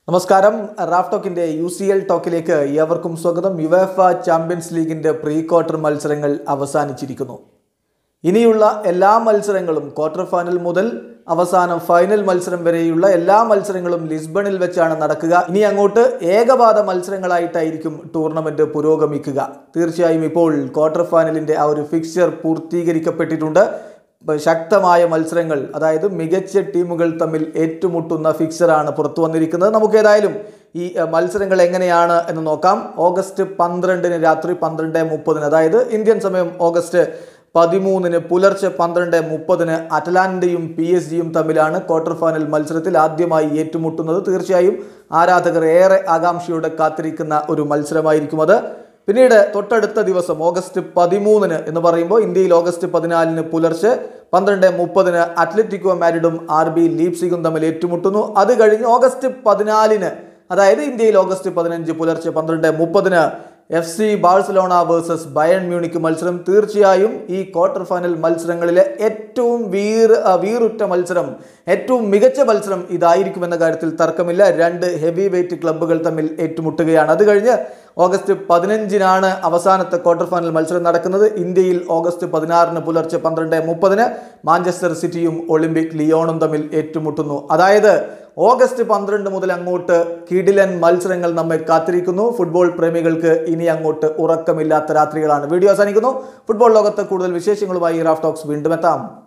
നമസ്കാരം റാഫ് ടോക്കിന്റെ യു സി എൽ ടോക്കിലേക്ക് ഏവർക്കും സ്വാഗതം യുവേഫ ചാമ്പ്യൻസ് ലീഗിന്റെ പ്രീ ക്വാർട്ടർ മത്സരങ്ങൾ അവസാനിച്ചിരിക്കുന്നു ഇനിയുള്ള എല്ലാ മത്സരങ്ങളും ക്വാർട്ടർ ഫൈനൽ മുതൽ അവസാനം ഫൈനൽ മത്സരം വരെയുള്ള എല്ലാ മത്സരങ്ങളും ലിസ്ബണിൽ വെച്ചാണ് നടക്കുക ഇനി അങ്ങോട്ട് ഏകപാത മത്സരങ്ങളായിട്ടായിരിക്കും ടൂർണമെന്റ് പുരോഗമിക്കുക തീർച്ചയായും ഇപ്പോൾ ക്വാർട്ടർ ഫൈനലിന്റെ ആ ഒരു ഫിക്സ്ചർ പൂർത്തീകരിക്കപ്പെട്ടിട്ടുണ്ട് ഇപ്പൊ ശക്തമായ മത്സരങ്ങൾ അതായത് മികച്ച ടീമുകൾ തമ്മിൽ ഏറ്റുമുട്ടുന്ന ഫിക്സറാണ് പുറത്തു വന്നിരിക്കുന്നത് നമുക്ക് ഏതായാലും ഈ അഹ്, മത്സരങ്ങൾ എങ്ങനെയാണ് എന്ന് നോക്കാം ഓഗസ്റ്റ് പന്ത്രണ്ടിന് രാത്രി പന്ത്രണ്ട് മുപ്പതിന് അതായത് ഇന്ത്യൻ സമയം ഓഗസ്റ്റ് പതിമൂന്നിന് പുലർച്ചെ പന്ത്രണ്ട് മുപ്പതിന് അറ്റലാന്റയും പി എസ് ജിയും തമ്മിലാണ് ക്വാർട്ടർ ഫൈനൽ മത്സരത്തിൽ ആദ്യമായി ഏറ്റുമുട്ടുന്നത് തീർച്ചയായും ആരാധകർ ഏറെ ആകാംക്ഷയോടെ കാത്തിരിക്കുന്ന ഒരു മത്സരമായിരിക്കും അത് പിന്നീട് തൊട്ടടുത്ത ദിവസം ഓഗസ്റ്റ് പതിമൂന്നിന് എന്ന് പറയുമ്പോൾ ഇന്ത്യയിൽ ഓഗസ്റ്റ് പതിനാലിന് പുലർച്ചെ പന്ത്രണ്ട് മുപ്പതിന് അത്ലറ്റിക്കോ മാരിഡും ആർ ബി ലീപ്സിഗും തമ്മിൽ ഏറ്റുമുട്ടുന്നു അത് കഴിഞ്ഞ് ഓഗസ്റ്റ് പതിനാലിന് അതായത് ഇന്ത്യയിൽ ഓഗസ്റ്റ് പതിനഞ്ച് പുലർച്ചെ പന്ത്രണ്ട് മുപ്പതിന് F C Barcelona versus Bayern Munich മത്സരം തീർച്ചയായും ഈ ക്വാർട്ടർ ഫൈനൽ മത്സരങ്ങളിലെ ഏറ്റവും വീർ ആ, വീറുറ്റ മത്സരം ഏറ്റവും മികച്ച മത്സരം ഇതായിരിക്കുമെന്ന കാര്യത്തിൽ തർക്കമില്ല രണ്ട് ഹെവി വെയിറ്റ് ക്ലബ്ബുകൾ തമ്മിൽ ഏറ്റുമുട്ടുകയാണ് അത് കഴിഞ്ഞ് ഓഗസ്റ്റ് പതിനഞ്ചിനാണ് അവസാനത്തെ ക്വാർട്ടർ ഫൈനൽ മത്സരം നടക്കുന്നത് ഇന്ത്യയിൽ ഓഗസ്റ്റ് പതിനാറിന് പുലർച്ചെ പന്ത്രണ്ട് മുപ്പതിന് മാഞ്ചസ്റ്റർ സിറ്റിയും ഒളിമ്പിക് ലിയോണും തമ്മിൽ ഏറ്റുമുട്ടുന്നു അതായത് ഓഗസ്റ്റ് പന്ത്രണ്ട് മുതൽ അങ്ങോട്ട് കിടിലൻ മത്സരങ്ങൾ നമ്മെ കാത്തിരിക്കുന്നു ഫുട്ബോൾ പ്രേമികൾക്ക് ഇനി അങ്ങോട്ട് ഉറക്കമില്ലാത്ത രാത്രികളാണ് വീഡിയോ അവസാനിക്കുന്നു ഫുട്ബോൾ ലോകത്ത് കൂടുതൽ വിശേഷങ്ങളുമായി റാഫ് ടോക്സ് വീണ്ടും എത്താം